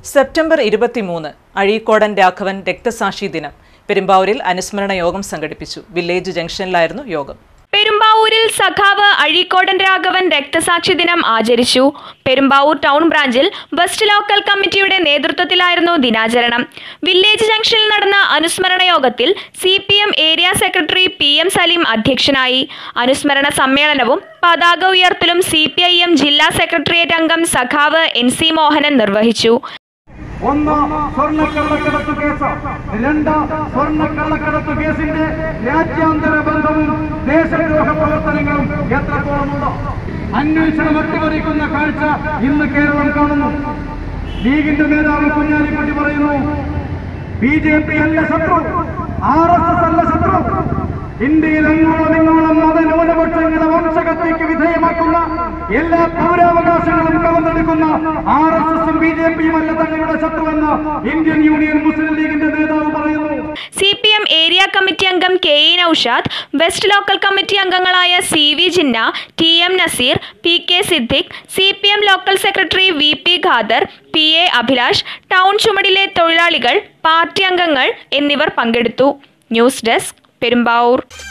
September ഇരുപത്തിമൂന്ന് അഴീക്കോടൻ രാഘവൻ രക്തസാക്ഷി ദിനം പെരുമ്പാവൂരിൽ അനുസ്മരണ യോഗം സംഘടിപ്പിച്ചു വില്ലേജ് ജംഗ്ഷനിലായിരുന്നു യോഗം പെരുമ്പാവൂരിൽ സഖാവ് അഴീക്കോടൻ രാഘവൻ രക്തസാക്ഷി ദിനം ആചരിച്ചു പെരുമ്പാവൂർ ടൗൺ ബ്രാഞ്ചിൽ വെസ്റ്റ് ലോക്കൽ കമ്മിറ്റിയുടെ നേതൃത്വത്തിലായിരുന്നു ദിനാചരണം വില്ലേജ് ജംഗ്ഷനിൽ നടന്ന അനുസ്മരണ യോഗത്തിൽ C P M area secretary P M Saleem അധ്യക്ഷനായി അനുസ്മരണ സമ്മേളനവും പതാക ഉയർത്തലും സി പി ഐ എം ജില്ലാ സെക്രട്ടേറിയറ്റ് അംഗം സഖാവ് എൻ സി മോഹനൻ നിർവഹിച്ചു ഒന്ന് സ്വർണ്ണക്കള്ളക്കടത്ത് കേസ് രണ്ട് സ്വർണ്ണക്കള്ളക്കടത്ത് കേസിന്റെ രാജ്യാന്തര ബന്ധവും ദേശദ്രോഹ പ്രവർത്തനങ്ങളും എത്രത്തോളമുണ്ട് അന്വേഷണം അട്ടിമറിക്കുന്ന കാഴ്ച ഇന്ന് കേരളം കാണുന്നു ലീഗിന്റെ നേതാവ് കുഞ്ഞാലിക്കുട്ടി പറയുന്നു ബി ജെ പി അല്ല ശത്രു ആർ എസ് എസ് അല്ല ശത്രു ഇന്ത്യയിൽ അങ്ങോളം ഇങ്ങോളം മതന്യൂനപക്ഷങ്ങളെ വംശഹത്യക്ക് വിധേയമാക്കുന്ന എല്ലാ പൗരാവകാശങ്ങളും കവർന്നെടുക്കുന്ന ആർ എസ് എസും ബി ജെ പിയും അല്ല തങ്ങളുടെ ശത്രുവെന്ന് ഇന്ത്യൻ യൂണിയൻ മുസ്ലിം ലീഗിന്റെ നേതാവ് പറയുന്നു C P M area committee അംഗം K E Naushad west local committee അംഗങ്ങളായ C V Jinna T M Naseer P K Siddique C P M local secretary V P Khader P A Abhilash town ചുമടിലെ തൊഴിലാളികൾ പാർട്ടി അംഗങ്ങൾ എന്നിവർ പങ്കെടുത്തു ന്യൂസ് ഡെസ്ക് പെരുമ്പാവൂർ